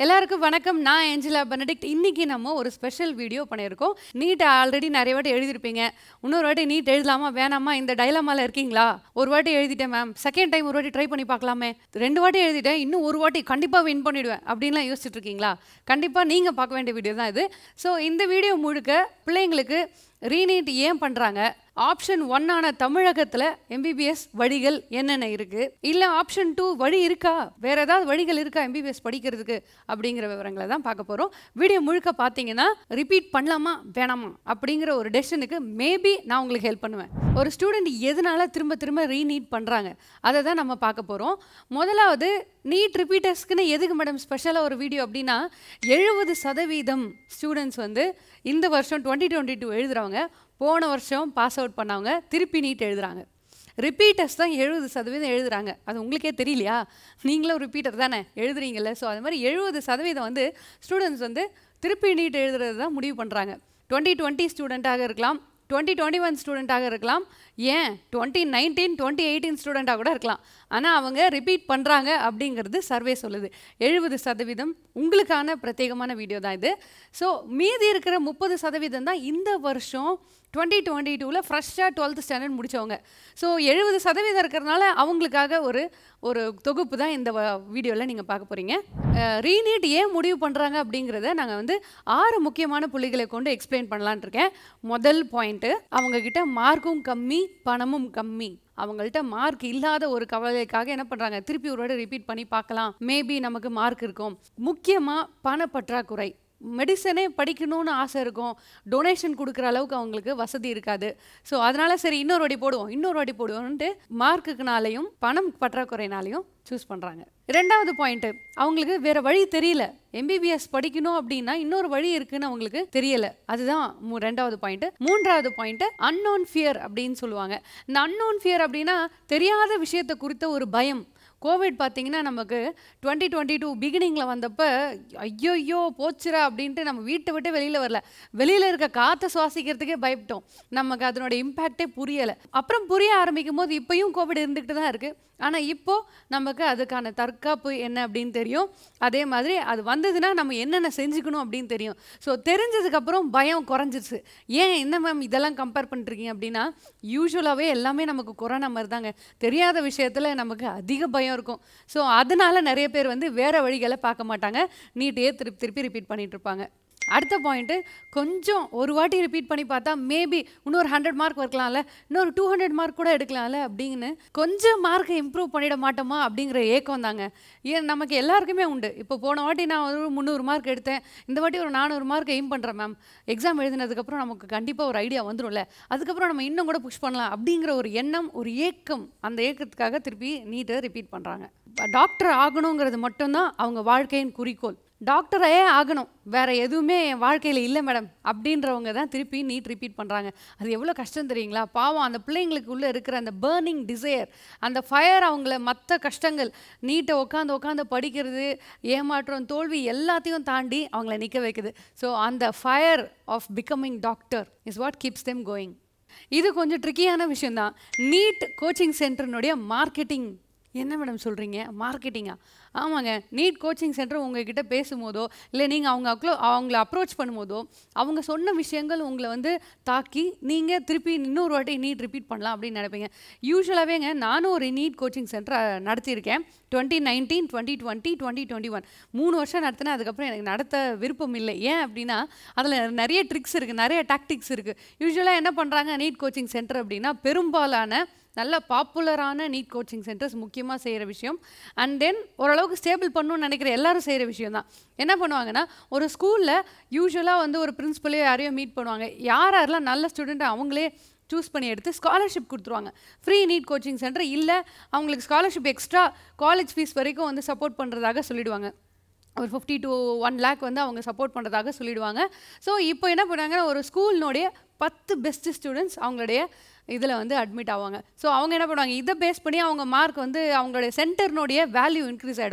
எல்லாருக்கும் வணக்கம் நான் ஏஞ்சலா பெனடிக்ட் இன்னைக்கு நம்ம ஒரு ஸ்பெஷல் வீடியோ பண்ணியிருக்கோம் நீட் ஆல்ரெடி நிறைய வாட்டி எழுதியிருப்பீங்க இன்னொரு வாட்டி நீட் எழுதலாமா வேணாமா இந்த டைலமால இருக்கீங்களா ஒரு வாட்டி எழுதிட்டேன் மேம் செகண்ட் டைம் ஒரு வாட்டி ட்ரை பண்ணி பார்க்கலாமே ரெண்டு வாட்டி எழுதிட்டேன் இன்னும் ஒரு வாட்டி கண்டிப்பாக வின் பண்ணிடுவேன் அப்படின்லாம் யோசிச்சுட்டு இருக்கீங்களா கண்டிப்பாக நீங்கள் பார்க்க வேண்டிய வீடியோ தான் இது ஸோ இந்த வீடியோ முழுக்க பிள்ளைங்களுக்கு ரீநீட் ஏன் பண்ணுறாங்க ஆப்ஷன் ஒன்னான தமிழகத்தில் எம்பிபிஎஸ் வழிகள் என்னென்ன இருக்குது இல்லை ஆப்ஷன் டூ வழி இருக்கா வேற ஏதாவது வழிகள் இருக்கா எம்பிபிஎஸ் படிக்கிறதுக்கு அப்படிங்கிற விவரங்களை தான் பார்க்க போகிறோம் வீடியோ முழுக்க பார்த்தீங்கன்னா ரிப்பீட் பண்ணலாமா வேணாமா அப்படிங்கிற ஒரு டெசிஷனுக்கு மேபி நான் உங்களுக்கு ஹெல்ப் பண்ணுவேன் ஒரு ஸ்டூடெண்ட் எதனால திரும்ப திரும்ப ரீநீட் பண்ணுறாங்க அதை தான் நம்ம பார்க்க போகிறோம் முதலாவது நீட் ரிப்பீட்டர்ஸ்க்குன்னு எதுக்கு மேடம் ஸ்பெஷலாக ஒரு வீடியோ அப்படின்னா எழுபது சதவீதம் ஸ்டூடெண்ட்ஸ் வந்து இந்த வருஷம் டுவெண்ட்டி டுவெண்ட்டி டூ எழுதுறவங்க போன வருஷம் பாஸ் அவுட் பண்ணவங்க திருப்பி நீட் எழுதுறாங்க ரிப்பீட்டர்ஸ் தான் எழுபது சதவீதம் எழுதுறாங்க அது உங்களுக்கே தெரியலையா நீங்களும் ரிப்பீட்டர் தானே எழுதுறீங்கல்ல ஸோ அது மாதிரி எழுபது சதவீதம் வந்து ஸ்டூடெண்ட்ஸ் வந்து திருப்பி நீட் எழுதுறது தான் முடிவு பண்ணுறாங்க டுவெண்ட்டி டுவெண்ட்டி ஸ்டூடெண்ட்டாக இருக்கலாம் டுவெண்ட்டி டுவெண்ட்டி ஒன் ஸ்டூடெண்ட்டாக இருக்கலாம் ஏன் டுவெண்ட்டி நைன்டீன் டுவெண்ட்டி எயிட்டீன் ஸ்டூடெண்ட்டாக கூட இருக்கலாம் ஆனால் அவங்க ரிப்பீட் பண்ணுறாங்க அப்படிங்கிறது சர்வே சொல்லுது எழுபது சதவீதம் உங்களுக்கான பிரத்யேகமான வீடியோ தான் இது ஸோ மீதி இருக்கிற முப்பது சதவீதம் தான் இந்த வருஷம் டுவெண்ட்டி டுவெண்ட்டி டூவில் ஃப்ரெஷ்ஷாக டுவெல்த் ஸ்டாண்டர்ட் முடித்தவங்க ஸோ எழுபது சதவீதம் இருக்கிறதுனால அவங்களுக்காக ஒரு ஒரு தொகுப்பு தான் இந்த வீடியோவில் நீங்கள் பார்க்க போகிறீங்க ரீநீட் ஏன் முடிவு பண்ணுறாங்க அப்படிங்கிறத நாங்கள் வந்து ஆறு முக்கியமான புள்ளிகளை கொண்டு எக்ஸ்பிளைன் பண்ணலான் இருக்கேன் முதல் பாயிண்ட்டு அவங்கக்கிட்ட மார்க்கும் கம்மி பணமும் கம்மி அவங்கள்ட்ட மார்க் இல்லாத ஒரு கவலைக்காக என்ன பண்ணுறாங்க திருப்பி ஒரு வாட்டி ரிப்பீட் பண்ணி பார்க்கலாம் மேபி நமக்கு மார்க் இருக்கும் முக்கியமாக பணப்பற்றாக்குறை மெடிசனே படிக்கணும்னு ஆசை இருக்கும் டொனேஷன் கொடுக்குற அளவுக்கு அவங்களுக்கு வசதி இருக்காது ஸோ அதனால சரி இன்னொரு வாட்டி போடுவோம் இன்னொரு வாட்டி போடுவோம்ன்ட்டு மார்க்குக்குனாலையும் பணம் பற்றாக்குறைனாலையும் சூஸ் பண்ணுறாங்க ரெண்டாவது பாயிண்ட்டு அவங்களுக்கு வேற வழி தெரியல எம்பிபிஎஸ் படிக்கணும் அப்படின்னா இன்னொரு வழி இருக்குன்னு அவங்களுக்கு தெரியல அதுதான் மூ- ரெண்டாவது பாயிண்ட் மூன்றாவது பாயிண்ட் அன்னோன் ஃபியர் அப்படின்னு சொல்லுவாங்க இந்த அன்னோன் ஃபியர் அப்படின்னா தெரியாத விஷயத்தை குறித்த ஒரு பயம் கோவிட் பார்த்தீங்கன்னா நமக்கு டுவெண்ட்டி டுவெண்ட்டி டூ பிகினிங்கில் வந்தப்போ ஐயோ போச்சுரா அப்படின்ட்டு நம்ம வீட்டை விட்டு வெளியில் வரல வெளியில் இருக்க காற்றை சுவாசிக்கிறதுக்கே பயப்பட்டோம் நமக்கு அதனோட இம்பேக்டே புரியலை அப்புறம் புரிய ஆரம்பிக்கும் போது இப்போயும் கோவிட் இருந்துக்கிட்டு தான் இருக்குது ஆனால் இப்போ நமக்கு அதுக்கான தற்காப்பு என்ன அப்படின்னு தெரியும் அதே மாதிரி அது வந்ததுன்னா நம்ம என்னென்ன செஞ்சுக்கணும் அப்படின்னு தெரியும் ஸோ தெரிஞ்சதுக்கப்புறம் பயம் குறைஞ்சிருச்சு ஏன் என்ன மேம் இதெல்லாம் கம்பேர் பண்ணிருக்கீங்க அப்படின்னா யூஸ்வலாகவே எல்லாமே நமக்கு கொரோனா மாதிரி தாங்க தெரியாத விஷயத்தில் நமக்கு அதிக பயம் இருக்கும் ஸோ அதனால நிறைய பேர் வந்து வேற வழிகளை பார்க்க மாட்டாங்க நீட்டையே திருப்பி திருப்பி ரிப்பீட் பண்ணிட்டு இருப்பாங்க அடுத்த பாயிண்ட்டு கொஞ்சம் ஒரு வாட்டி ரிப்பீட் பண்ணி பார்த்தா மேபி இன்னொரு ஹண்ட்ரட் மார்க் வரலாம்ல இன்னொரு டூ ஹண்ட்ரட் மார்க் கூட எடுக்கலாம்ல அப்படின்னு கொஞ்சம் மார்க்கை இம்ப்ரூவ் பண்ணிட மாட்டோமா அப்படிங்கிற ஏக்கம் தாங்க ஏன் நமக்கு எல்லாருக்குமே உண்டு இப்போ போன வாட்டி நான் ஒரு முந்நூறு மார்க் எடுத்தேன் இந்த வாட்டி ஒரு நானூறு மார்க் எய்ம் பண்ணுறேன் மேம் எக்ஸாம் எழுதினதுக்கப்புறம் நமக்கு கண்டிப்பாக ஒரு ஐடியா வந்துரும்ல அதுக்கப்புறம் நம்ம இன்னும் கூட புஷ் பண்ணலாம் அப்படிங்கிற ஒரு எண்ணம் ஒரு ஏக்கம் அந்த ஏக்கத்துக்காக திருப்பி நீட்டை ரிப்பீட் பண்ணுறாங்க டாக்டர் ஆகணுங்கிறது மட்டும்தான் அவங்க வாழ்க்கையின் குறிக்கோள் டாக்டரே ஆகணும் வேற எதுவுமே என் வாழ்க்கையில் இல்லை மேடம் அப்படின்றவங்க தான் திருப்பி நீட் ரிப்பீட் பண்ணுறாங்க அது எவ்வளோ கஷ்டம் தெரியுங்களா பாவம் அந்த பிள்ளைங்களுக்குள்ளே இருக்கிற அந்த பேர்னிங் டிசையர் அந்த ஃபயர் அவங்கள மற்ற கஷ்டங்கள் நீட்டை உட்காந்து உட்காந்து படிக்கிறது ஏமாற்றம் தோல்வி எல்லாத்தையும் தாண்டி அவங்கள நிற்க வைக்குது ஸோ அந்த fire of becoming doctor is what keeps them going இது கொஞ்சம் ட்ரிக்கியான விஷயம்தான் நீட் கோச்சிங் சென்டர்னுடைய மார்க்கெட்டிங் என்ன மேடம் சொல்கிறீங்க மார்க்கெட்டிங்கா ஆமாங்க நீட் கோச்சிங் சென்டர் உங்ககிட்ட பேசும்போதோ இல்லை நீங்கள் அவங்க அக்ளோ அவங்கள அப்ரோச் பண்ணும்போதோ அவங்க சொன்ன விஷயங்கள் உங்களை வந்து தாக்கி நீங்கள் திருப்பி இன்னொரு வாட்டி நீட் ரிப்பீட் பண்ணலாம் அப்படின்னு நினைப்பீங்க யூஸ்வலாகவேங்க நானும் ஒரு நீட் கோச்சிங் சென்டர் நடத்தியிருக்கேன் twenty nineteen twenty twenty twenty twenty one மூணு வருஷம் நடத்தினேன் அதுக்கப்புறம் எனக்கு நடத்த விருப்பம் இல்லை ஏன் அப்படின்னா அதில் நிறைய ட்ரிக்ஸ் இருக்குது நிறைய டாக்டிக்ஸ் இருக்குது யூஸ்வலாக என்ன பண்ணுறாங்க நீட் கோச்சிங் சென்டர் அப்படின்னா பெரும்பாலான நல்ல பாப்புலரான நீட் கோச்சிங் சென்டர்ஸ் முக்கியமாக செய்கிற விஷயம் அண்ட் தென் ஓரளவுக்கு ஸ்டேபிள் பண்ணணும்னு நினைக்கிற எல்லாரும் செய்கிற விஷயம் தான் என்ன பண்ணுவாங்கன்னா ஒரு ஸ்கூலில் யூஸ்வலாக வந்து ஒரு பிரின்ஸிபலையோ யாரையோ மீட் பண்ணுவாங்க யார் யாரெல்லாம் நல்ல ஸ்டூடெண்ட் அவங்களே சூஸ் பண்ணி எடுத்து ஸ்காலர்ஷிப் கொடுத்துருவாங்க ஃப்ரீ நீட் கோச்சிங் சென்டர் இல்லை அவங்களுக்கு ஸ்காலர்ஷிப் எக்ஸ்ட்ரா காலேஜ் ஃபீஸ் வரைக்கும் வந்து சப்போர்ட் பண்ணுறதாக சொல்லிடுவாங்க ஒரு ஃபிஃப்டி டு ஒன் லேக் வந்து அவங்க சப்போர்ட் பண்ணுறதாக சொல்லிடுவாங்க ஸோ இப்போ என்ன பண்ணாங்கன்னா ஒரு ஸ்கூலினுடைய பத்து பெஸ்ட் ஸ்டூடெண்ட்ஸ் அவங்களுடைய இதில் வந்து அட்மிட் ஆவாங்க ஸோ அவங்க என்ன பண்ணுவாங்க இதை பேஸ் பண்ணி அவங்க மார்க் வந்து அவங்களுடைய சென்டர்னுடைய வேல்யூ இன்க்ரீஸ் ஆகிடும்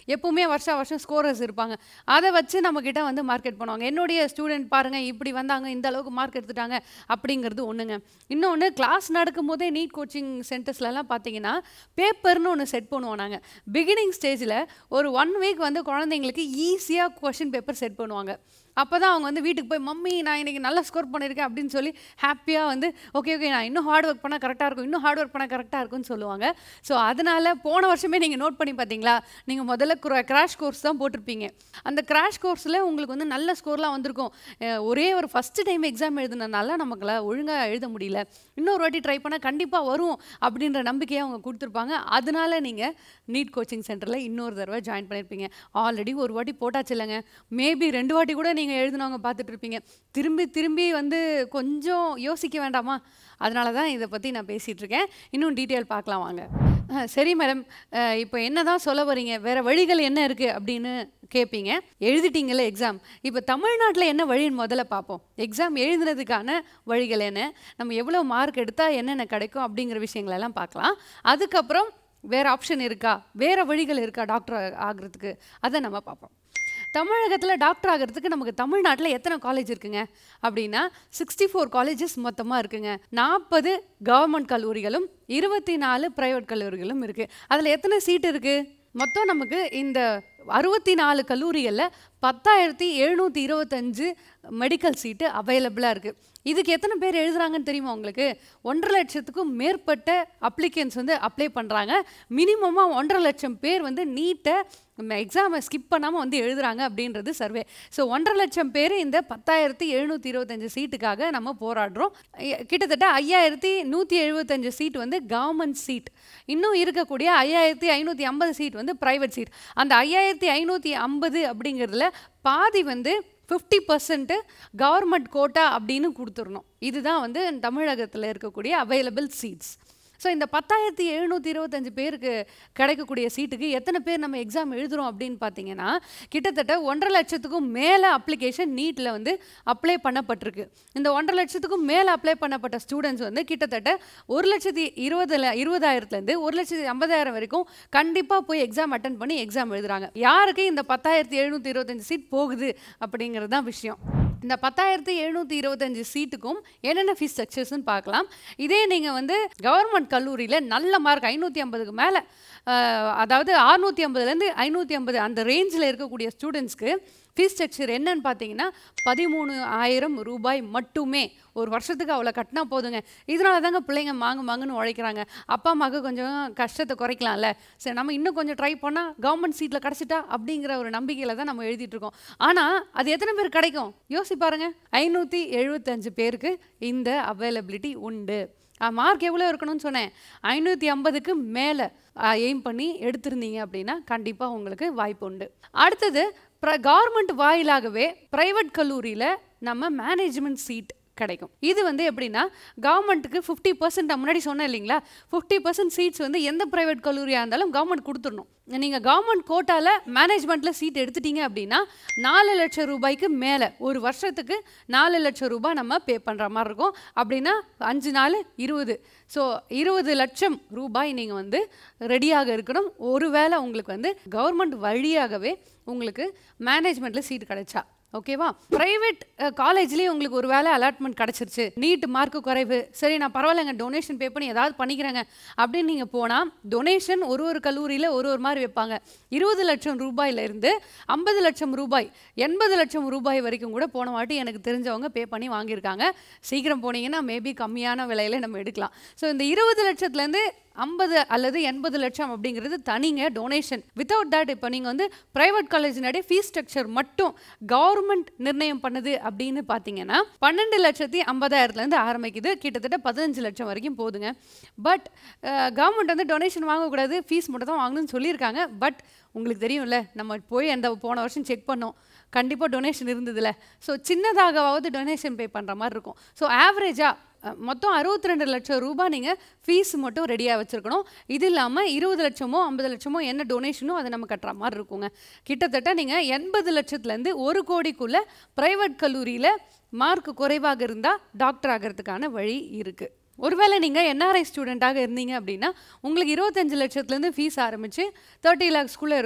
எப்பவுமே வருஷா வருஷம் ஸ்கோரர்ஸ் இருப்பாங்க அதை வச்சு நம்மக்கிட்ட வந்து மார்க்கெட் பண்ணுவாங்க என்னுடைய ஸ்டூடெண்ட் பாருங்கள் இப்படி வந்தாங்க இந்த அளவுக்கு மார்க் எடுத்துட்டாங்க அப்படிங்கிறது ஒன்றுங்க இன்னொன்று கிளாஸ் நடக்கும்போதே நீட் கோச்சிங் சென்டர்ஸ்லலாம் பார்த்தீங்கன்னா பேப்பர்னு ஒன்று செட் பண்ணுவோம் நாங்கள் பிகினிங் ஸ்டேஜில் ஒரு ஒன் வீக் வந்து குழந்தைங்களுக்கு ஈஸியாக கொஷின் பேப்பர் செட் பண்ணுவாங்க அப்போ தான் அவங்க வந்து வீட்டுக்கு போய் மம்மி நான் இன்னைக்கு நல்லா ஸ்கோர் பண்ணியிருக்கேன் அப்படின்னு சொல்லி ஹாப்பியாக வந்து ஓகே ஓகே நான் இன்னும் ஹார்ட் ஒர்க் பண்ணால் கரெக்டாக இருக்கும் இன்னும் ஹார்ட் ஒர்க் பண்ணால் கரெக்டாக இருக்கும்னு சொல்லுவாங்க ஸோ அதனால போன வருஷமே நீங்கள் நோட் பண்ணி பார்த்தீங்களா நீங்கள் முதல்ல கிராஷ் கோர்ஸ் தான் போட்டிருப்பீங்க அந்த கிராஷ் கோர்ஸில் உங்களுக்கு வந்து நல்ல ஸ்கோர்லாம் வந்திருக்கும் அஹ் ஒரே ஒரு ஃபஸ்ட்டு டைம் எக்ஸாம் எழுதுனதுனால நமக்குல ஒழுங்காக எழுத முடியல இன்னொரு வாட்டி ட்ரை பண்ணால் கண்டிப்பாக வரும் அப்படின்ற நம்பிக்கையை அவங்க கொடுத்துருப்பாங்க அதனால நீங்கள் நீட் கோச்சிங் சென்டரில் இன்னொரு தடவை ஜாயின் பண்ணியிருப்பீங்க ஆல்ரெடி ஒரு வாட்டி போட்டாச்சு இல்லைங்க மேபி ரெண்டு வாட்டி கூட நீங்கள் எழுதினவங்க பார்த்துட்டு இருப்பீங்க திரும்பி திரும்பி வந்து கொஞ்சம் யோசிக்க வேண்டாமா அதனால தான் இதை பற்றி நான் பேசிகிட்டு இருக்கேன் இன்னும் டீட்டெயில் பார்க்கலாம் வாங்க அஹ், சரி மேடம் இப்போ என்ன தான் சொல்ல வரீங்க வேறு வழிகள் என்ன இருக்குது அப்படின்னு கேட்பீங்க எழுதிட்டீங்களே எக்ஸாம் இப்போ தமிழ்நாட்டில் என்ன வழின்னு முதல்ல பார்ப்போம் எக்ஸாம் எழுதுனதுக்கான வழிகள் என்ன நம்ம எவ்வளோ மார்க் எடுத்தால் என்னென்ன கிடைக்கும் அப்படிங்கிற விஷயங்களெல்லாம் பார்க்கலாம் அதுக்கப்புறம் வேறு ஆப்ஷன் இருக்கா வேறு வழிகள் இருக்கா டாக்டர் ஆகிறதுக்கு அதை நம்ம பார்ப்போம் தமிழகத்தில் டாக்டர் ஆகிறதுக்கு நமக்கு தமிழ்நாட்டில் எத்தனை காலேஜ் இருக்குங்க அப்படின்னா சிக்ஸ்டி ஃபோர் காலேஜஸ் மொத்தமாக இருக்குங்க நாற்பது கவர்மெண்ட் கல்லூரிகளும் இருபத்தி நாலு ப்ரைவேட் கல்லூரிகளும் இருக்குது அதில் எத்தனை சீட் இருக்குது மொத்தம் நமக்கு இந்த அறுபத்தி நாலு கல்லூரிகளில் பத்தாயிரத்தி எழுநூற்றி இருபத்தஞ்சு மெடிக்கல் சீட்டு அவைலபிளாக இருக்குது இதுக்கு எத்தனை பேர் எழுதுறாங்கன்னு தெரியுமா உங்களுக்கு ஒன்றரை லட்சத்துக்கும் மேற்பட்ட அப்ளிகன்ஸ் வந்து அப்ளை பண்ணுறாங்க மினிமமாக ஒன்றரை லட்சம் பேர் வந்து நீட்டை எக்ஸாமை ஸ்கிப் பண்ணாமல் வந்து எழுதுறாங்க அப்படின்றது சர்வே ஸோ ஒன்றரை லட்சம் பேர் இந்த பத்தாயிரத்தி எழுநூற்றி இருபத்தஞ்சு சீட்டுக்காக நம்ம போராடுறோம் ஐ- கிட்டத்தட்ட ஐயாயிரத்தி நூற்றி எழுபத்தஞ்சு சீட் வந்து கவர்மெண்ட் சீட் இன்னும் இருக்கக்கூடிய ஐயாயிரத்தி ஐநூற்றி ஐம்பது சீட் வந்து ப்ரைவேட் சீட் அந்த ஐயாயிரத்தி ஐநூற்றி ஐம்பது அப்படிங்கிறதுல பாதி வந்து ஃபிஃப்டி பர்சன்ட்டு கவர்மெண்ட் கோட்டா அப்படின்னு கொடுத்துடணும் இதுதான் வந்து தமிழகத்தில் இருக்கக்கூடிய அவைலபிள் சீட்ஸ் ஸோ இந்த பத்தாயிரத்தி எழுநூற்றி இருபத்தஞ்சு பேருக்கு கிடைக்கக்கூடிய சீட்டுக்கு எத்தனை பேர் நம்ம எக்ஸாம் எழுதுறோம் அப்படின்னு பார்த்தீங்கன்னா கிட்டத்தட்ட ஒன்றரை லட்சத்துக்கும் மேலே அப்ளிகேஷன் நீட்டில் வந்து அப்ளை பண்ணப்பட்டிருக்கு இந்த ஒன்றரை லட்சத்துக்கும் மேலே அப்ளை பண்ணப்பட்ட ஸ்டூடெண்ட்ஸ் வந்து கிட்டத்தட்ட ஒரு லட்சத்தி இருபதுல இருபதாயிரத்துலேருந்து ஒரு லட்சத்தி ஐம்பதாயிரம் வரைக்கும் கண்டிப்பாக போய் எக்ஸாம் அட்டன் பண்ணி எக்ஸாம் எழுதுறாங்க யாருக்கு இந்த பத்தாயிரத்தி எழுநூற்றி இருபத்தஞ்சு சீட் போகுது அப்படிங்கிறது தான் விஷயம் இந்த பத்தாயிரத்தி எழுநூற்றி இருபத்தஞ்சு சீட்டுக்கும் என்னென்ன ஃபீஸ் ஸ்ட்ரக்சர்ஸ்னு பார்க்கலாம் இதே நீங்கள் வந்து கவர்மெண்ட் கல்லூரியில் நல்ல மார்க் ஐநூற்றி ஐம்பதுக்கு மேலே அதாவது அறுநூற்றி ஐம்பதுலேருந்து ஐநூற்றி ஐம்பது அந்த ரேஞ்சில் இருக்கக்கூடிய ஸ்டூடெண்ட்ஸ்க்கு ஃபீஸ் ஸ்ட்ரக்சர் என்னன்னு பார்த்தீங்கன்னா பதிமூணு ஆயிரம் ரூபாய் மட்டுமே ஒரு வருஷத்துக்கு அவ்வளோ கட்டினா போதுங்க இதனால தாங்க பிள்ளைங்க மாங்கு மாங்குன்னு உழைக்கிறாங்க அப்பா அம்மாவுக்கு கொஞ்சம் கஷ்டத்தை குறைக்கலாம்ல சரி நம்ம இன்னும் கொஞ்சம் ட்ரை பண்ணால் கவர்மெண்ட் சீட்டில் கிடச்சிட்டா அப்படிங்கிற ஒரு நம்பிக்கையில் தான் நம்ம எழுதிட்டு இருக்கோம் ஆனால் அது எத்தனை பேர் கிடைக்கும் யோசி பாருங்க ஐநூற்றி எழுபத்தஞ்சு பேருக்கு இந்த அவைலபிலிட்டி உண்டு மார்க் எவ்வளோ இருக்கணும்னு சொன்னேன் ஐநூற்றி ஐம்பதுக்கு மேலே எய்ம் பண்ணி எடுத்திருந்தீங்க அப்படின்னா கண்டிப்பாக உங்களுக்கு வாய்ப்பு உண்டு அடுத்தது ப்ர கவர்மெண்ட் வாயிலாகவே ப்ரைவேட் கல்லூரியில் நம்ம மேனேஜ்மெண்ட் சீட் கிடைக்கும் இது வந்து எப்படின்னா கவர்மெண்ட்டுக்கு ஃபிஃப்டி பர்சன்ட் முன்னாடி சொன்னேன் இல்லைங்களா ஃபிஃப்டி பர்சன்ட் சீட்ஸ் வந்து எந்த ப்ரைவேட் கல்லூரியாக இருந்தாலும் கவர்மெண்ட் கொடுத்துடணும் நீங்கள் கவர்மெண்ட் கோட்டாவில் மேனேஜ்மெண்ட்டில் சீட் எடுத்துட்டீங்க அப்படின்னா நாலு லட்சம் ரூபாய்க்கு மேலே ஒரு வருஷத்துக்கு நாலு லட்சம் ரூபாய் நம்ம பே பண்ணுற மாதிரி இருக்கும் அப்படின்னா அஞ்சு நாள் இருபது ஸோ இருபது லட்சம் ரூபாய் நீங்கள் வந்து ரெடியாக இருக்கணும் ஒருவேளை உங்களுக்கு வந்து கவர்மெண்ட் வழியாகவே உங்களுக்கு மேனேஜ்மெண்ட்டில் சீட் கிடைச்சா ஓகேவா ப்ரைவேட் காலேஜ்லேயே உங்களுக்கு ஒரு வேலை அலாட்மெண்ட் கிடச்சிருச்சு நீட் மார்க்கு குறைவு சரி நான் பரவாயில்லைங்க டொனேஷன் பே பண்ணி ஏதாவது பண்ணிக்கிறேங்க அப்படின்னு நீங்கள் போனால் டொனேஷன் ஒரு ஒரு கல்லூரியில் ஒரு ஒரு மாதிரி வைப்பாங்க இருபது லட்சம் ரூபாயிலிருந்து ஐம்பது லட்சம் ரூபாய் எண்பது லட்சம் ரூபாய் வரைக்கும் கூட போன வாட்டி எனக்கு தெரிஞ்சவங்க பே பண்ணி வாங்கியிருக்காங்க சீக்கிரம் போனீங்கன்னா மேபி கம்மியான விலையில நம்ம எடுக்கலாம் ஸோ இந்த இருபது லட்சத்துலேருந்து ஐம்பது அல்லது எண்பது லட்சம் அப்படிங்கிறது தனிங்க டொனேஷன் வித்தவுட் தட் இப்போ நீங்கள் வந்து ப்ரைவேட் காலேஜினுடைய ஃபீஸ் ஸ்ட்ரக்சர் மட்டும் கவர்மெண்ட் நிர்ணயம் பண்ணுது அப்படின்னு பார்த்தீங்கன்னா பன்னெண்டு லட்சத்தி ஐம்பதாயிரத்துலேருந்து ஆரம்பிக்குது கிட்டத்தட்ட பதினஞ்சு லட்சம் வரைக்கும் போகுதுங்க பட் கவர்மெண்ட் வந்து டொனேஷன் வாங்கக்கூடாது ஃபீஸ் மட்டும் தான் வாங்கணும்னு சொல்லியிருக்காங்க பட் உங்களுக்கு தெரியும்ல நம்ம போய் அந்த போன வருஷம் செக் பண்ணோம் கண்டிப்பாக டொனேஷன் இருந்ததுல ஸோ சின்னதாகவாவது டொனேஷன் பே பண்ணுற மாதிரி இருக்கும் ஸோ ஆவரேஜாக மொத்தம் அறுபத்தி ரெண்டு லட்சம் ரூபாய் நீங்கள் ஃபீஸ் மட்டும் ரெடியாக வச்சுருக்கணும் இது இல்லாமல் இருபது லட்சமோ ஐம்பது லட்சமோ என்ன டொனேஷனோ அதை நம்ம கட்டுற மாதிரி இருக்குங்க கிட்டத்தட்ட நீங்கள் எண்பது லட்சத்துலேருந்து ஒரு கோடிக்குள்ளே ப்ரைவேட் கல்லூரியில் மார்க் குறைவாக இருந்தால் டாக்டர் ஆகிறதுக்கான வழி இருக்குது ஒருவேளை நீங்கள் என்ஆர்ஐ ஸ்டூடெண்ட்டாக இருந்தீங்க அப்படின்னா உங்களுக்கு இருபத்தஞ்சு லட்சத்துலேருந்து ஃபீஸ் ஆரம்பித்து தேர்ட்டி லேக்ஸ்க்குள்ளே இருக்கும்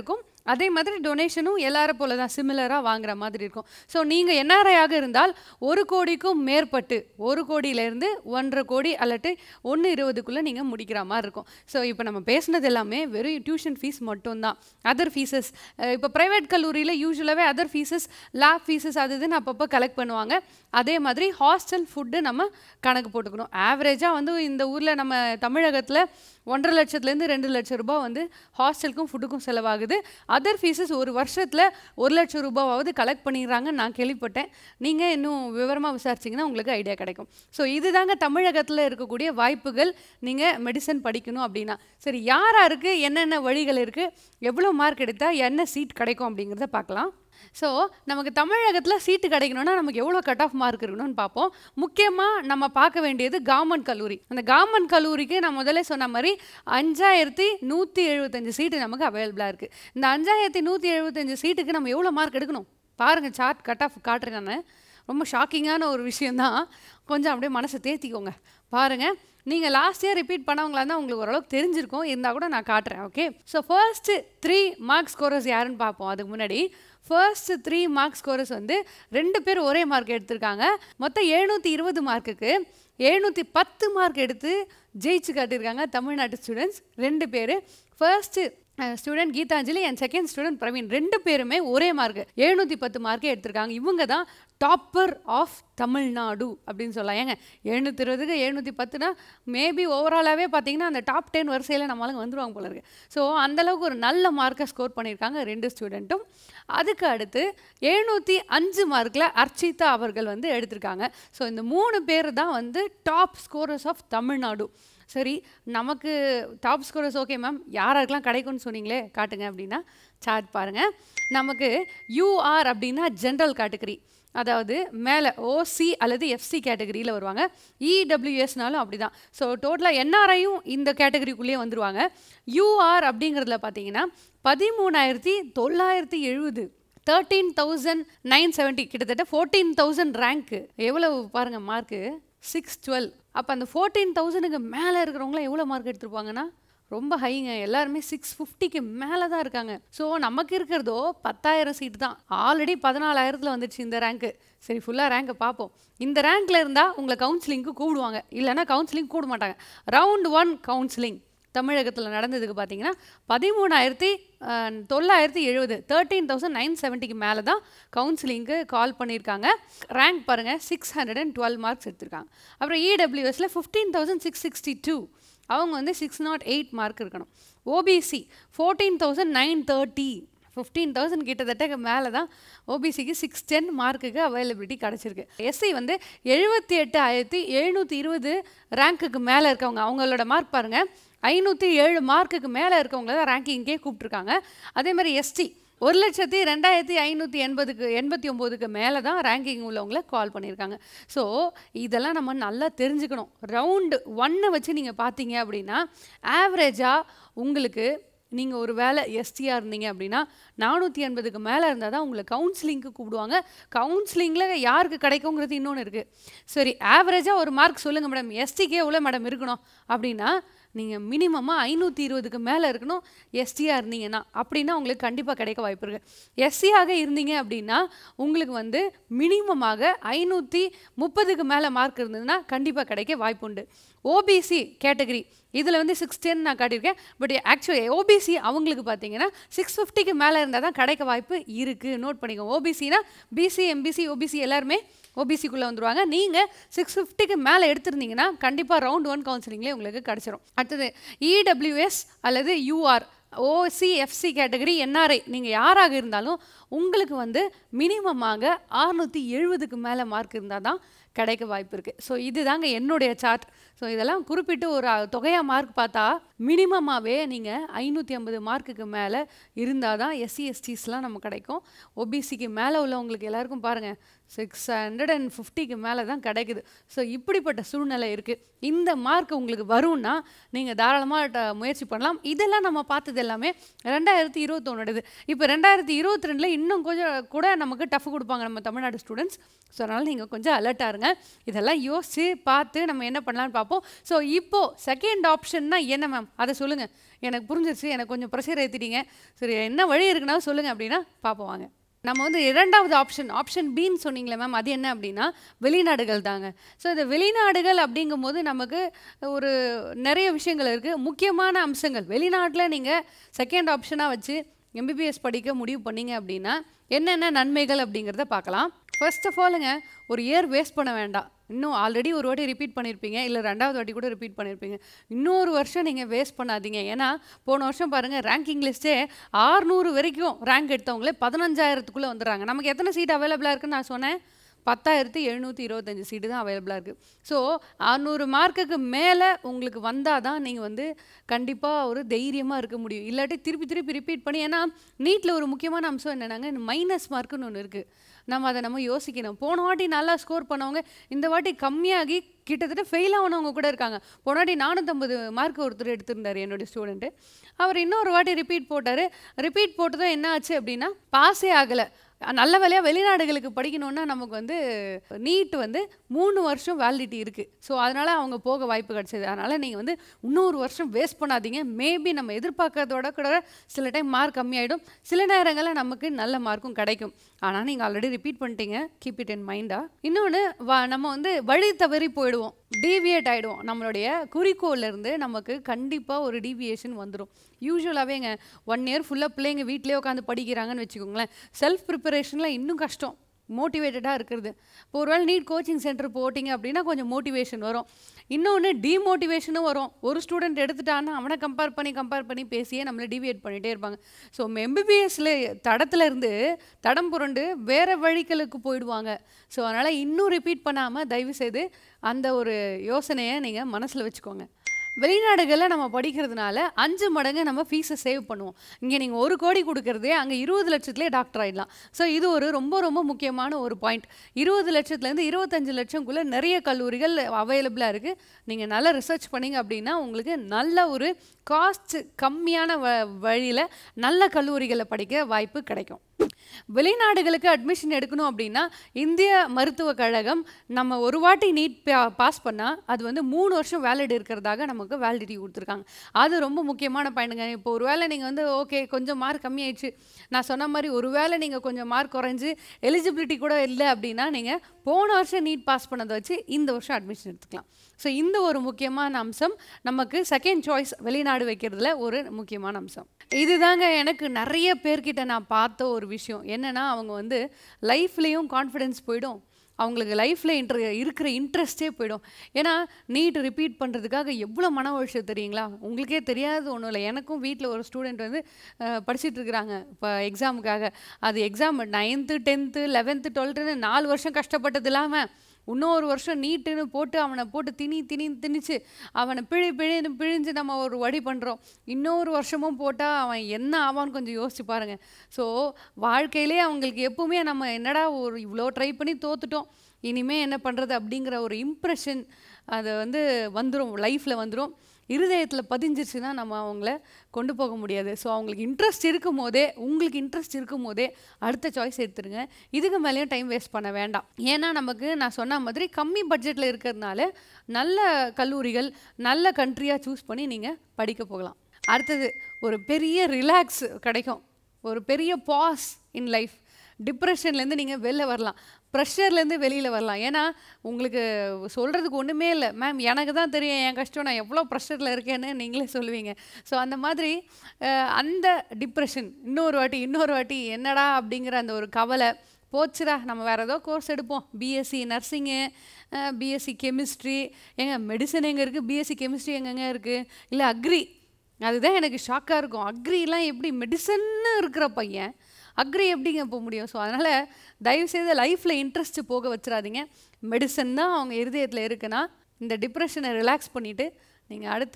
அதே மாதிரி டொனேஷனும் எல்லாரும் போல தான் சிமிலராக வாங்குற மாதிரி இருக்கும் ஸோ நீங்கள் என்ஆர்ஐயாக இருந்தால் ஒரு கோடிக்கும் மேற்பட்டு ஒரு கோடியிலேருந்து ஒன்றரை கோடி அல்லட்டு ஒன்று இருபதுக்குள்ளே நீங்கள் முடிக்கிற மாதிரி இருக்கும் ஸோ இப்போ நம்ம பேசுனது எல்லாமே வெறும் டியூஷன் ஃபீஸ் மட்டும்தான் அதர் ஃபீஸஸ் இப்போ ப்ரைவேட் கல்லூரியில் யூஸ்வலாகவே அதர் ஃபீஸஸ் லேப் ஃபீஸஸ் அது இதுன்னு அப்பப்போ கலெக்ட் பண்ணுவாங்க அதே மாதிரி ஹாஸ்டல் ஃபுட்டு நம்ம கணக்கு போட்டுக்கணும் ஆவரேஜாக வந்து இந்த ஊரில் நம்ம தமிழகத்தில் ஒன்றரை லட்சத்துலேருந்து ரெண்டு லட்சம் ரூபாய் வந்து ஹாஸ்டலுக்கும் ஃபுட்டுக்கும் செலவாகுது அதர் ஃபீஸஸ் ஒரு வருஷத்தில் ஒரு லட்சம் ரூபாவாவது கலெக்ட் பண்ணிடுறாங்கன்னு நான் கேள்விப்பட்டேன் நீங்கள் இன்னும் விவரமாக விசாரிச்சிங்கன்னா உங்களுக்கு ஐடியா கிடைக்கும் ஸோ இதுதாங்க தமிழகத்தில் இருக்கக்கூடிய வாய்ப்புகள் நீங்கள் மெடிசன் படிக்கணும் அப்படின்னா சரி யார் யாருக்கு என்னென்ன வழிகள் இருக்குது எவ்வளோ மார்க் எடுத்தால் என்ன சீட் கிடைக்கும் அப்படிங்கிறத பார்க்கலாம் ஸோ நமக்கு தமிழகத்தில் சீட்டு கிடைக்கணும்னா நமக்கு எவ்வளோ கட் ஆஃப் மார்க் இருக்கணும்னு பார்ப்போம் முக்கியமாக நம்ம பார்க்க வேண்டியது கவர்மெண்ட் கல்லூரி அந்த கவர்மெண்ட் கல்லூரிக்கு நான் முதல்ல சொன்ன மாதிரி அஞ்சாயிரத்தி நூற்றி எழுபத்தஞ்சு சீட்டு நமக்கு அவைலபிளாக இருக்குது இந்த அஞ்சாயிரத்தி நூற்றி எழுபத்தஞ்சு சீட்டுக்கு நம்ம எவ்வளோ மார்க் எடுக்கணும் பாருங்கள் சார்ட் கட் ஆஃப் காட்டுறேன் நான் ரொம்ப ஷாக்கிங்கான ஒரு விஷயந்தான் கொஞ்சம் அப்படியே மனசை தேத்திக்கோங்க பாருங்கள் நீங்கள் லாஸ்ட் இயர் ரிப்பீட் பண்ணவங்களா இருந்தால் உங்களுக்கு ஓரளவுக்கு தெரிஞ்சிருக்கும் இருந்தால் கூட நான் காட்டுறேன் okay so first three mark scorers யாருன்னு பார்ப்போம் அதுக்கு முன்னாடி ஃபர்ஸ்ட் த்ரீ மார்க் ஸ்கோரர்ஸ் வந்து ரெண்டு பேர் ஒரே மார்க் எடுத்திருக்காங்க மொத்தம் எழுநூற்றி இருபது மார்க்குக்கு எழுநூற்றி பத்து மார்க் எடுத்து ஜெயிச்சு காட்டியிருக்காங்க தமிழ்நாட்டு ஸ்டூடெண்ட்ஸ் ரெண்டு பேர் first student Geethanjali and second student Praveen ரெண்டு பேருமே ஒரே மார்க் எழுநூற்றி பத்து மார்க்கே எடுத்திருக்காங்க இவங்க தான் டாப்பர் ஆஃப் தமிழ்நாடு அப்படின்னு சொல்லலாம் ஏங்க எழுநூற்றி இருபதுக்கு எழுநூற்றி பத்துனா மேபி ஓவராலாகவே பார்த்தீங்கன்னா அந்த டாப் டென் வரிசையில் நம்மளுங்க வந்துருவாங்க போல இருக்கு ஸோ அந்தளவுக்கு ஒரு நல்ல மார்க்கை ஸ்கோர் பண்ணியிருக்காங்க ரெண்டு ஸ்டூடெண்ட்டும் அதுக்கு அடுத்து எழுநூற்றி அஞ்சு மார்க்கில் அர்ச்சிதா அவர்கள் வந்து எடுத்திருக்காங்க ஸோ இந்த மூணு பேர் தான் வந்து டாப் ஸ்கோரர்ஸ் ஆஃப் தமிழ்நாடு சரி நமக்கு டாப் ஸ்கோரர்ஸ் ஓகே மேம் யாராருக்கெல்லாம் கிடைக்கும்னு சொன்னீங்களே காட்டுங்க அப்படின்னா சார்ட் பாருங்கள் நமக்கு யூஆர் அப்படின்னா ஜென்ரல் கேட்டகரி அதாவது மேலே ஓசி அல்லது எஃப்சி கேட்டகரியில் வருவாங்க இடபிள்யூஎஸ்னாலும் அப்படி தான் ஸோ டோட்டலாக என்ஆர்ஐயும் இந்த கேட்டகரிக்குள்ளேயே வந்துருவாங்க யூஆர் அப்படிங்கிறதுல பார்த்தீங்கன்னா பதிமூணாயிரத்தி தொள்ளாயிரத்தி எழுபது தேர்ட்டீன் தௌசண்ட் நைன் செவன்ட்டி கிட்டத்தட்ட ஃபோர்டீன் தௌசண்ட் ரேங்க்கு எவ்வளவு பாருங்கள் மார்க்கு சிக்ஸ் டுவெல் அப்போ அந்த ஃபோர்டீன் தௌசண்ட்க்கு மேலே இருக்கிறவங்களாம் எவ்வளோ மார்க் எடுத்திருப்பாங்கன்னா ரொம்ப ஹைங்க எல்லாருமே சிக்ஸ் ஃபிஃப்டிக்கு மேலே தான் இருக்காங்க ஸோ நமக்கு இருக்கிறதோ பத்தாயிரம் சீட்டு தான் ஆல்ரெடி பதினாலாயிரத்தில் வந்துடுச்சு இந்த ரேங்க்கு சரி ஃபுல்லாக ரேங்கை பார்ப்போம் இந்த ரேங்க்கில் இருந்தால் உங்களை கவுன்சிலிங்க்கு கூப்பிடுவாங்க இல்லைன்னா கவுன்சிலிங் கூட மாட்டாங்க ரவுண்ட் ஒன் கவுன்சிலிங் தமிழகத்தில் நடந்ததுக்கு பார்த்தீங்கன்னா பதிமூணாயிரத்தி தொள்ளாயிரத்தி எழுபது தேர்ட்டீன் தௌசண்ட் நைன் செவன்ட்டிக்கு மேலே தான் கவுன்சிலிங்க்கு கால் பண்ணியிருக்காங்க ரேங்க் பாருங்கள் six hundred and twelve marks எடுத்திருக்காங்க அப்புறம் இடபிள்யூஎஸில் fifteen thousand six sixty two அவங்க வந்து சிக்ஸ் நாட் எயிட் மார்க் இருக்கணும் OBC fourteen thousand nine thirty fifteen thousand கிட்டத்தட்ட மேலே தான் ஓபிசிக்கு சிக்ஸ் டென் மார்க்குக்கு அவைலபிலிட்டி கிடச்சிருக்கு எஸ்சி வந்து எழுபத்தி எட்டு ஆயிரத்தி எழுநூற்றி இருபது ரேங்க்குக்கு மேலே இருக்கவங்க அவங்களோட மார்க் பாருங்கள் ஐநூற்றி ஏழு மார்க்குக்கு மேலே இருக்கவங்கள தான் ரேங்கிங்கே கூப்பிட்ருக்காங்க அதே மாதிரி எஸ்டி ஒரு லட்சத்தி ரெண்டாயிரத்தி ஐநூற்றி எண்பதுக்கு எண்பத்தி ஒம்போதுக்கு மேலே தான் ரேங்கிங் உள்ளவங்கள கால் பண்ணியிருக்காங்க ஸோ இதெல்லாம் நம்ம நல்லா தெரிஞ்சுக்கணும் ரவுண்டு ஒன்னை வச்சு நீங்கள் பார்த்தீங்க அப்படின்னா ஆவரேஜாக உங்களுக்கு நீங்கள் ஒரு வேலை எஸ்டியாக இருந்தீங்க அப்படின்னா நானூற்றி எண்பதுக்கு மேலே இருந்தால் தான் உங்களை கவுன்சிலிங்க்கு கூப்பிடுவாங்க கவுன்சிலிங்கில் யாருக்கு கிடைக்குங்கிறது இன்னொன்று இருக்குது சரி ஆவரேஜாக ஒரு மார்க் சொல்லுங்கள் மேடம் எஸ்டிக்கே எவ்வளோ மேடம் இருக்கணும் அப்படின்னா நீங்கள் மினிமமாக ஐநூற்றி இருபதுக்கு மேலே இருக்கணும் எஸ்டியாக இருந்தீங்கன்னா அப்படின்னா உங்களுக்கு கண்டிப்பாக கிடைக்க வாய்ப்பு இருக்குது எஸ்சியாக இருந்தீங்க அப்படின்னா உங்களுக்கு வந்து மினிமமாக ஐநூற்றி முப்பதுக்கு மேலே மார்க் இருந்ததுன்னா கண்டிப்பாக கிடைக்க வாய்ப்பு உண்டு ஓபிசி கேட்டகரி இதில் வந்து சிக்ஸ் டென் நான் காட்டியிருக்கேன் பட் ஆக்சுவலி ஓபிசி அவங்களுக்கு பார்த்தீங்கன்னா சிக்ஸ் ஃபிஃப்டிக்கு மேலே இருந்தால் தான் கிடைக்க வாய்ப்பு இருக்குது நோட் பண்ணிக்கோங்க ஓபிசினா பிசி எம்பிசி ஓபிசி எல்லாருமே ஓபிசிக்குள்ளே வந்துருவாங்க நீங்கள் சிக்ஸ் ஃபிஃப்டிக்கு மேலே எடுத்திருந்தீங்கன்னா கண்டிப்பாக ரவுண்ட் ஒன் கவுன்சிலிங்லேயே உங்களுக்கு கிடச்சிரும் அடுத்தது இடபிள்யூஎஸ் அல்லது UR OC FC category NRI நீங்கள் யாராக இருந்தாலும் உங்களுக்கு வந்து மினிமமாக அறுநூற்றி எழுபதுக்கு மேலே மார்க் இருந்தால் தான் கிடைக்க வாய்ப்பு இருக்குது ஸோ இதுதாங்க என்னுடைய சார்ட் ஸோ இதெல்லாம் குறிப்பிட்டு ஒரு தொகையாக மார்க் பார்த்தா மினிமமாகவே நீங்கள் ஐநூற்றி ஐம்பது மார்க்குக்கு மேலே இருந்தால் தான் எஸ்சி எஸ்டிஸ்லாம் நம்ம கிடைக்கும் ஓபிசிக்கு மேலே உள்ளவங்களுக்கு எல்லாருக்கும் பாருங்கள் சிக்ஸ் ஹண்ட்ரட் அண்ட் ஃபிஃப்டிக்கு மேலே தான் கிடைக்குது ஸோ இப்படிப்பட்ட சூழ்நிலை இருக்குது இந்த மார்க் உங்களுக்கு வரும்னா நீங்கள் தாராளமாக முயற்சி பண்ணலாம் இதெல்லாம் நம்ம பார்த்தது எல்லாமே ரெண்டாயிரத்தி இருபத்தொன்னோடது இப்போ ரெண்டாயிரத்தி இருபத்தி ரெண்டில் இன்னும் கொஞ்சம் கூட நமக்கு டஃப் கொடுப்பாங்க நம்ம தமிழ்நாடு ஸ்டூடெண்ட்ஸ் ஸோ அதனால் நீங்கள் கொஞ்சம் அலர்ட்டாக இருங்க இதெல்லாம் யோசித்து பார்த்து நம்ம என்ன பண்ணலான்னு பார்ப்போம் ஸோ இப்போது செகண்ட் ஆப்ஷன்னா என்ன மேம் அதை சொல்லுங்கள் எனக்கு புரிஞ்சிருச்சு எனக்கு கொஞ்சம் ப்ரெஷர் ஏற்றிட்டீங்க சரி என்ன வழி இருக்குன்னா சொல்லுங்கள் அப்படின்னா பார்ப்போம் வாங்க நம்ம வந்து இரண்டாவது ஆப்ஷன் ஆப்ஷன் பின்னு சொன்னீங்களே மேம் அது என்ன அப்படின்னா வெளிநாடுகள் தாங்க ஸோ இந்த வெளிநாடுகள் அப்படிங்கும்போது நமக்கு ஒரு நிறைய விஷயங்கள் இருக்குது முக்கியமான அம்சங்கள் வெளிநாட்டில் நீங்கள் செகண்ட் ஆப்ஷனாக வச்சு எம்பிபிஎஸ் படிக்க முடிவு பண்ணீங்க அப்படின்னா என்னென்ன நன்மைகள் அப்படிங்கிறத பார்க்கலாம் ஃபர்ஸ்ட் ஆஃப் ஆலுங்க ஒரு இயர் வேஸ்ட் பண்ண வேண்டாம் இன்னும் ஆல்ரெடி ஒரு வாட்டி ரிப்பீட் பண்ணியிருப்பீங்க இல்லை ரெண்டாவது வாட்டி கூட ரிப்பீட் பண்ணியிருப்பீங்க இன்னொரு வருஷம் நீங்கள் வேஸ்ட் பண்ணாதீங்க ஏன்னா போன வருஷம் பாருங்கள் ரேங்கிங் லிஸ்ட்டே ஆறுநூறு வரைக்கும் ரேங்க் எடுத்தவங்களே பதினஞ்சாயிரத்துக்குள்ளே வந்துடுறாங்க நமக்கு எத்தனை சீட் அவைலபிளாக இருக்குன்னு நான் சொன்னேன் பத்தாயிரத்தி எழுநூற்றி இருபத்தஞ்சி சீட்டு தான் அவைலபிளாக இருக்குது ஸோ அறநூறு மார்க்குக்கு மேலே உங்களுக்கு வந்தால் தான் நீங்கள் வந்து கண்டிப்பாக ஒரு தைரியமாக இருக்க முடியும் இல்லாட்டி திருப்பி திருப்பி ரிப்பீட் பண்ணி ஏன்னா நீட்டில் ஒரு முக்கியமான அம்சம் என்னென்னாங்க மைனஸ் மார்க்குன்னு ஒன்று இருக்குது நம்ம அதை நம்ம யோசிக்கணும் போன வாட்டி நல்லா ஸ்கோர் பண்ணவங்க இந்த வாட்டி கம்மியாகி கிட்டத்தட்ட ஃபெயில் ஆனவங்க கூட இருக்காங்க போன வாட்டி நானூற்றம்பது மார்க் ஒருத்தர் எடுத்திருந்தார் என்னுடைய ஸ்டூடெண்ட்டு அவர் இன்னொரு வாட்டி ரிப்பீட் போட்டார் ரிப்பீட் போட்டதும் என்ன ஆச்சு அப்படின்னா பாஸே ஆகலை நல்ல வேலையாக வெளிநாடுகளுக்கு படிக்கணுன்னா நமக்கு வந்து நீட் வந்து மூணு வருஷம் வேலிடிட்டி இருக்குது ஸோ அதனால் அவங்க போக வாய்ப்பு கிடச்சிது அதனால் நீங்கள் வந்து இன்னொரு வருஷம் வேஸ்ட் பண்ணாதீங்க மேபி நம்ம எதிர்பார்க்கறதோட கூட சில டைம் மார்க் கம்மியாயிடும் சில நேரங்களில் நமக்கு நல்ல மார்க்கும் கிடைக்கும் ஆனால் நீங்கள் ஆல்ரெடி ரிப்பீட் பண்ணிட்டீங்க கீப் இட் இன் மைண்டாக இன்னொன்று வ நம்ம வந்து வழி தவறி போயிடுவோம் டீவியேட் ஆகிடுவோம் நம்மளுடைய குறிக்கோள்லேருந்து நமக்கு கண்டிப்பாக ஒரு டீவியேஷன் வந்துடும் யூஸ்வலாகவேங்க ஒன் இயர் ஃபுல்லாக பிள்ளைங்க வீட்டிலே உட்காந்து படிக்கிறாங்கன்னு வச்சுக்கோங்களேன் செல்ஃப் ப்ரிப்பரேஷனில் இன்னும் கஷ்டம் மோட்டிவேட்டடாக இருக்கிறது இப்போ ஒரு வேளை நீட் கோச்சிங் சென்டர் போட்டிங்க அப்படின்னா கொஞ்சம் மோட்டிவேஷன் வரும் இன்னொன்று டிமோட்டிவேஷனும் வரும் ஒரு ஸ்டூடெண்ட் எடுத்துட்டான்னா அவனை கம்பேர் பண்ணி கம்பேர் பண்ணி பேசியே நம்மளை டிவியேட் பண்ணிகிட்டே இருப்பாங்க ஸோ எம்பிபிஎஸ்ல தடத்துல இருந்து தடம் புரண்டு வேறு வழிகளுக்கு போயிடுவாங்க ஸோ அதனால் இன்னும் ரிப்பீட் பண்ணாமல் தயவு செய்து அந்த ஒரு யோசனையை நீங்கள் மனசில் வச்சுக்கோங்க வெளிநாடுகளில் நம்ம படிக்கிறதுனால அஞ்சு மடங்கு நம்ம ஃபீஸை சேவ் பண்ணுவோம் இங்கே நீங்கள் ஒரு கோடி கொடுக்குறதே அங்கே இருபது லட்சத்துலேயே டாக்டர் ஆகிடலாம் ஸோ இது ஒரு ரொம்ப ரொம்ப முக்கியமான ஒரு பாயிண்ட் இருபது லட்சத்துலேருந்து இருபத்தஞ்சு லட்சம்குள்ளே நிறைய கல்லூரிகள் அவைலபிளாக இருக்குது நீங்கள் நல்லா ரிசர்ச் பண்ணீங்க அப்படின்னா உங்களுக்கு நல்ல ஒரு காஸ்ட் கம்மியான வ வழியில் நல்ல கல்லூரிகளை படிக்க வாய்ப்பு கிடைக்கும் வெளிநாடுகளுக்கு அட்மிஷன் எடுக்கணும் அப்படின்னா இந்திய மருத்துவக் கழகம் நம்ம ஒரு வாட்டி நீட் பாஸ் பண்ணால் அது வந்து மூணு வருஷம் வேலிட் இருக்கிறதாக நமக்கு வேலிடிட்டி கொடுத்துருக்காங்க அது ரொம்ப முக்கியமான பாயிண்ட்டுங்க இப்போ ஒரு வேளை நீங்கள் வந்து ஓகே கொஞ்சம் மார்க் கம்மியாயிடுச்சு நான் சொன்ன மாதிரி ஒரு வேளை நீங்கள் கொஞ்சம் மார்க் குறைஞ்சு எலிஜிபிலிட்டி கூட இல்லை அப்படின்னா நீங்கள் போன வருஷம் நீட் பாஸ் பண்ணதை வச்சு இந்த வருஷம் அட்மிஷன் எடுத்துக்கலாம் ஸோ இந்த ஒரு முக்கியமான அம்சம் நமக்கு செகண்ட் சாய்ஸ் வெளிநாடு வைக்கிறதுல ஒரு முக்கியமான அம்சம் இதுதாங்க எனக்கு நிறைய பேர்கிட்ட நான் பார்த்த ஒரு விஷயம் என்னென்னா அவங்க வந்து லைஃப்லேயும் கான்ஃபிடென்ஸ் போயிடும் அவங்களுக்கு லைஃப்பில் இன்ட்ர இருக்கிற இன்ட்ரெஸ்டே போயிடும் ஏன்னா நீட் ரிப்பீட் பண்ணுறதுக்காக எவ்வளோ மன உழைச்சல் தெரியுங்களா உங்களுக்கே தெரியாது ஒன்றும் இல்லை எனக்கும் வீட்டில் ஒரு ஸ்டூடெண்ட் வந்து படிச்சுட்டு இருக்கிறாங்க இப்போ எக்ஸாமுக்காக அது எக்ஸாம் நைன்த்து டென்த்து லெவன்த்து டுவெல்த்துன்னு நாலு வருஷம் கஷ்டப்பட்டது இல்லாமல் இன்னொரு வருஷம் நீட்டுன்னு போட்டு அவனை போட்டு திணி திணி திணிச்சு அவனை பிழி பிழின்னு பிழிஞ்சு நம்ம ஒரு வழி பண்ணுறோம் இன்னொரு வருஷமும் போட்டால் அவன் என்ன ஆவான்னு கொஞ்சம் யோசிச்சு பாருங்கள் ஸோ வாழ்க்கையிலே அவங்களுக்கு எப்பவுமே நம்ம என்னடா ஒரு இவ்வளோ ட்ரை பண்ணி தோத்துட்டோம் இனிமே என்ன பண்ணுறது அப்படிங்கிற ஒரு இம்ப்ரெஷன் அதை வந்து வந்துடும் லைஃப்பில் வந்துடும் இருதயத்தில் பதிஞ்சிருச்சுன்னா நம்ம அவங்கள கொண்டு போக முடியாது ஸோ அவங்களுக்கு இன்ட்ரெஸ்ட் இருக்கும் போதே உங்களுக்கு இன்ட்ரெஸ்ட் இருக்கும் போதே அடுத்த சாய்ஸ் எடுத்துருங்க இதுக்கு மேலேயும் டைம் வேஸ்ட் பண்ண வேண்டாம் ஏன்னா நமக்கு நான் சொன்ன மாதிரி கம்மி பட்ஜெட்டில் இருக்கிறதுனால நல்ல கல்லூரிகள் நல்ல கண்ட்ரியாக சூஸ் பண்ணி நீங்கள் படிக்க போகலாம் அடுத்தது ஒரு பெரிய ரிலாக்ஸ் கிடைக்கும் ஒரு பெரிய பாஸ் இன் லைஃப் டிப்ரெஷன்லேருந்து நீங்கள் வெளில வரலாம் ப்ரெஷர்லேருந்து வெளியில் வரலாம் ஏன்னா உங்களுக்கு சொல்கிறதுக்கு ஒன்றுமே இல்லை மேம் எனக்கு தான் தெரியும் என் கஷ்டம் நான் எவ்வளோ ப்ரெஷரில் இருக்கேன்னு நீங்களே சொல்லுவீங்க ஸோ அந்த மாதிரி அந்த டிப்ரெஷன் இன்னொரு வாட்டி இன்னொரு வாட்டி என்னடா அப்படிங்கிற அந்த ஒரு கவலை போச்சுடா நம்ம வேறு ஏதோ கோர்ஸ் எடுப்போம் பிஎஸ்சி நர்சிங்கு பிஎஸ்சி கெமிஸ்ட்ரி எங்க மெடிசன் எங்கே இருக்குது பிஎஸ்சி கெமிஸ்ட்ரி எங்கெங்க இருக்குது இல்லை அக்ரி அதுதான் எனக்கு ஷாக்காக இருக்கும் அக்ரிலாம் எப்படி மெடிசன்னு இருக்கிற பையன் அக்ரி எப்படிங்க போக முடியும் ஸோ அதனால் தயவுசெய்து லைஃப்பில் இன்ட்ரெஸ்ட் போக வச்சிடாதீங்க மெடிசன் தான் அவங்க இருதயத்தில் இருக்குன்னா இந்த டிப்ரெஷனை ரிலாக்ஸ் பண்ணிவிட்டு நீங்கள் அடுத்து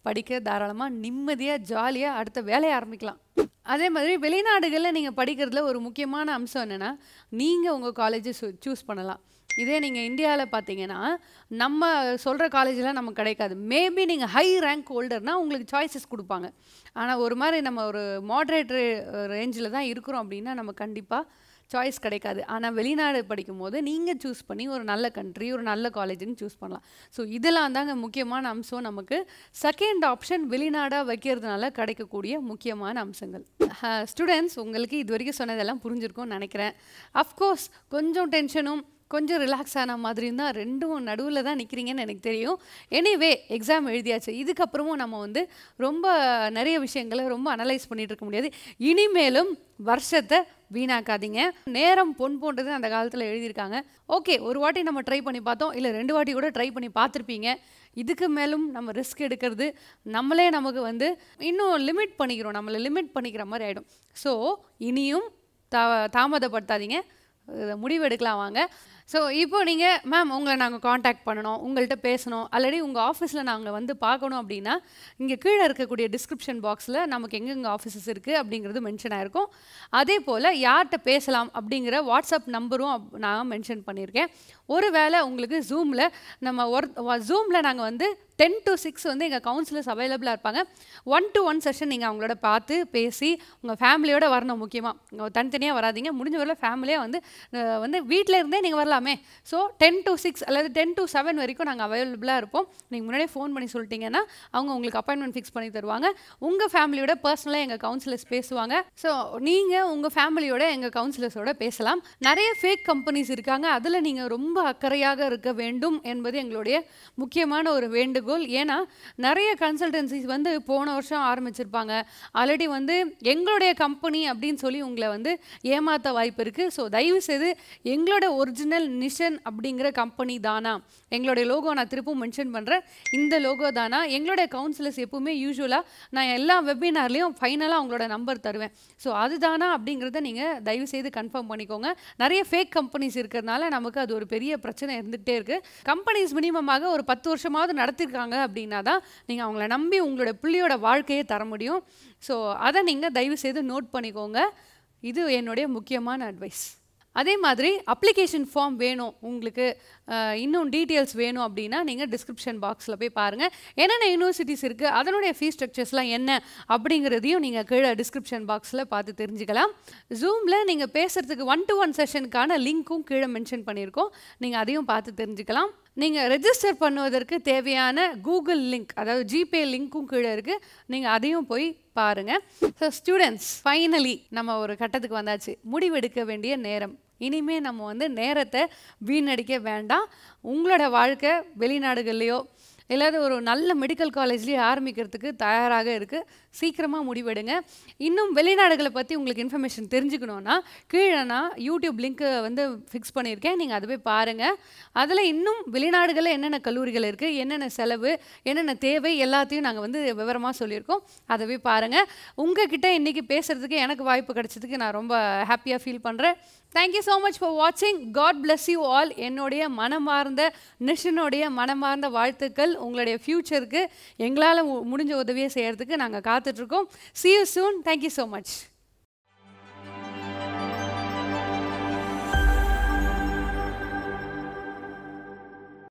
படிக்க தாராளமாக நிம்மதியாக ஜாலியாக அடுத்த வேலையை ஆரம்பிக்கலாம் அதே மாதிரி வெளிநாடுகளில் நீங்கள் படிக்கிறதுல ஒரு முக்கியமான அம்சம் என்னென்னா நீங்கள் உங்கள் காலேஜை சூஸ் பண்ணலாம் இதே நீங்கள் இந்தியாவில் பார்த்தீங்கன்னா நம்ம சொல்கிற காலேஜெலாம் நமக்கு கிடைக்காது மேபி நீங்கள் ஹை ரேங்க் ஹோல்டர்னால் உங்களுக்கு சாய்ஸஸ் கொடுப்பாங்க ஆனால் ஒரு மாதிரி நம்ம ஒரு மாட்ரேட் ரேஞ்சில் தான் இருக்கிறோம் அப்படின்னா நம்ம கண்டிப்பாக சாய்ஸ் கிடைக்காது ஆனால் வெளிநாடு படிக்கும் போது நீங்கள் சூஸ் பண்ணி ஒரு நல்ல கண்ட்ரி ஒரு நல்ல காலேஜுன்னு சூஸ் பண்ணலாம் ஸோ இதெல்லாம் தாங்க முக்கியமான அம்சம் நமக்கு செகண்ட் ஆப்ஷன் வெளிநாடாக வைக்கிறதுனால கிடைக்கக்கூடிய முக்கியமான அம்சங்கள் ஸ்டூடெண்ட்ஸ் உங்களுக்கு இது வரைக்கும் சொன்னதெல்லாம் புரிஞ்சிருக்கும்னு நினைக்கிறேன் அஃப்கோர்ஸ் கொஞ்சம் டென்ஷனும் கொஞ்சம் ரிலாக்ஸ் ஆன மாதிரி தான் ரெண்டும் நடுவில் தான் நிற்கிறீங்கன்னு எனக்கு தெரியும் எனிவே எக்ஸாம் எழுதியாச்சு இதுக்கப்புறமும் நம்ம வந்து ரொம்ப நிறைய விஷயங்களை ரொம்ப அனலைஸ் பண்ணிட்டு இருக்க முடியாது இனிமேலும் வருஷத்தை வீணாக்காதீங்க நேரம் பொன் போன்றது அந்த காலத்தில் எழுதியிருக்காங்க ஓகே ஒரு வாட்டி நம்ம ட்ரை பண்ணி பார்த்தோம் இல்லை ரெண்டு வாட்டி கூட ட்ரை பண்ணி பார்த்துருப்பீங்க இதுக்கு மேலும் நம்ம ரிஸ்க் எடுக்கிறது நம்மளே நமக்கு வந்து இன்னும் லிமிட் பண்ணிக்கிறோம் நம்மளை லிமிட் பண்ணிக்கிற மாதிரி ஆகிடும் ஸோ இனியும் தா தாமதப்படுத்தாதீங்க இதை முடிவெடுக்கலாம் வாங்க ஸோ இப்போ நீங்கள் மேம் உங்களை நாங்கள் காண்டாக்ட் பண்ணணும் உங்கள்கிட்ட பேசணும் ஆல்ரெடி உங்கள் ஆஃபீஸில் நாங்கள் வந்து பார்க்கணும் அப்படின்னா இங்கே கீழே இருக்கக்கூடிய டிஸ்கிரிப்ஷன் பாக்ஸில் நமக்கு எங்கெங்கே ஆஃபீஸஸ் இருக்குது அப்படிங்கிறது மென்ஷன் ஆயிருக்கும் அதே போல் யார்கிட்ட பேசலாம் அப்படிங்கிற வாட்ஸ்அப் நம்பரும் அப்- நான் மென்ஷன் பண்ணியிருக்கேன் ஒருவேளை உங்களுக்கு ஜூமில் நம்ம ஒரு ஜூமில் நாங்கள் வந்து டென் டு சிக்ஸ் வந்து எங்கள் கவுன்சிலர்ஸ் அவைலபிளாக இருப்பாங்க ஒன் டு ஒன் செஷன் நீங்கள் அவங்களோட பார்த்து பேசி உங்கள் ஃபேமிலியோட வரணும் முக்கியமாக தனித்தனியாக வராதீங்க முடிஞ்ச வரல ஃபேமிலியாக வந்து அஹ், வந்து வீட்டில் இருந்தே நீங்கள் வரலாமே ஸோ டென் டு சிக்ஸ் அல்லது டென் டு செவன் வரைக்கும் நாங்கள் அவைலபிளாக இருப்போம் நீங்கள் முன்னாடியே ஃபோன் பண்ணி சொல்லிட்டீங்கன்னா அவங்க உங்களுக்கு அப்பாயின்மெண்ட் ஃபிக்ஸ் பண்ணி தருவாங்க உங்கள் ஃபேமிலியோட பர்சனலாக எங்கள் கவுன்சிலர்ஸ் பேசுவாங்க ஸோ நீங்கள் உங்கள் ஃபேமிலியோட எங்கள் கவுன்சிலர்ஸோட பேசலாம் நிறைய ஃபேக் கம்பெனிஸ் இருக்காங்க அதில் நீங்கள் ரொம்ப அக்கறையாக இருக்க வேண்டும் என்பது எங்களுடைய முக்கியமான ஒரு வேண்டுகோள் ஏன்னா நிறைய கன்சல்டன்சிஸ் வந்து போன வருஷம் ஆரம்பிச்சிருப்பாங்க ஆல்ரெடி வந்து எங்களுடைய கம்பெனி அப்படின்னு சொல்லி உங்களை வந்து ஏமாத்த வாய்ப்பு இருக்குது ஸோ தயவு செய்து எங்களோட ஒரிஜினல் நிஷன் அப்படிங்கிற கம்பெனி தானா எங்களுடைய லோகோ நான் திருப்பும் மென்ஷன் பண்ணுறேன் இந்த லோகோ தானா எங்களுடைய கவுன்சிலர்ஸ் எப்பவுமே யூஸ்வலாக நான் எல்லா வெபினார்லேயும் ஃபைனலாக அவங்களோட நம்பர் தருவேன் ஸோ அதுதானா அப்படிங்கிறத நீங்கள் தயவு செய்து கன்ஃபார்ம் பண்ணிக்கோங்க நிறைய ஃபேக் கம்பெனிஸ் இருக்கிறதுனால நமக்கு அது ஒரு பெரிய பிரச்சனை இருந்துகிட்டே இருக்குது கம்பெனிஸ் மினிமமாக ஒரு பத்து வருஷமாவது நடத்திருக்காங்க அப்படின்னா தான் நீங்கள் அவங்கள நம்பி உங்களோட பிள்ளையோட வாழ்க்கையை தர முடியும் ஸோ அதை நீங்கள் தயவு செய்து நோட் பண்ணிக்கோங்க இது என்னுடைய முக்கியமான அட்வைஸ் அதே மாதிரி அப்ளிகேஷன் ஃபார்ம் வேணும் உங்களுக்கு அஹ், இன்னும் டீட்டெயில்ஸ் வேணும் அப்படின்னா நீங்கள் டிஸ்கிரிப்ஷன் பாக்ஸில் போய் பாருங்கள் என்னென்ன யூனிவர்சிட்டிஸ் இருக்குது அதனுடைய ஃபீஸ் ஸ்ட்ரக்சர்ஸ்லாம் என்ன அப்படிங்கிறதையும் நீங்கள் கீழே டிஸ்கிரிப்ஷன் பாக்ஸில் பார்த்து தெரிஞ்சுக்கலாம் ஜூமில் நீங்கள் பேசுகிறதுக்கு ஒன் டு ஒன் செஷனுக்கான லிங்க்கும் கீழே மென்ஷன் பண்ணியிருக்கோம் நீங்கள் அதையும் பார்த்து தெரிஞ்சுக்கலாம் நீங்கள் ரெஜிஸ்டர் பண்ணுவதற்கு தேவையான கூகுள் லிங்க் அதாவது ஜிபே லிங்க்கும் கீழே இருக்குது நீங்கள் அதையும் போய் பாருங்கள் ஸோ ஸ்டூடெண்ட்ஸ் ஃபைனலி நம்ம ஒரு கட்டத்துக்கு வந்தாச்சு முடிவெடுக்க வேண்டிய நேரம் இனிமே நம்ம வந்து நேரத்தை வீணடிக்க வேண்டாம் உங்களோட வாழ்க்கை வெளிநாடுகள்லையோ இல்லாத ஒரு நல்ல மெடிக்கல் காலேஜ்லேயே ஆரம்பிக்கிறதுக்கு தயாராக இருக்குது சீக்கிரமாக முடிவெடுங்க இன்னும் வெளிநாடுகளை பற்றி உங்களுக்கு இன்ஃபர்மேஷன் தெரிஞ்சுக்கணுன்னா கீழே நான் யூடியூப் லிங்க்கு வந்து ஃபிக்ஸ் பண்ணியிருக்கேன் நீங்கள் அதை போய் பாருங்கள் அதில் இன்னும் வெளிநாடுகளில் என்னென்ன கல்லூரிகள் இருக்குது என்னென்ன செலவு என்னென்ன தேவை எல்லாத்தையும் நாங்கள் வந்து விவரமாக சொல்லியிருக்கோம் அதை போய் பாருங்கள் உங்ககிட்ட இன்றைக்கி பேசுகிறதுக்கு எனக்கு வாய்ப்பு கிடைச்சதுக்கு நான் ரொம்ப ஹாப்பியாக ஃபீல் பண்ணுறேன் தேங்க்யூ ஸோ மச் ஃபார் வாட்சிங் காட் bless யூ ஆல் என்னுடைய மனமார்ந்த நிஷனுடைய மனமார்ந்த வாழ்த்துக்கள் உங்களுடைய ஃப்யூச்சருக்கு எங்களால் முடிஞ்ச உதவியை செய்கிறதுக்கு நாங்கள் காத்துட்ருக்கோம் see you soon thank you so much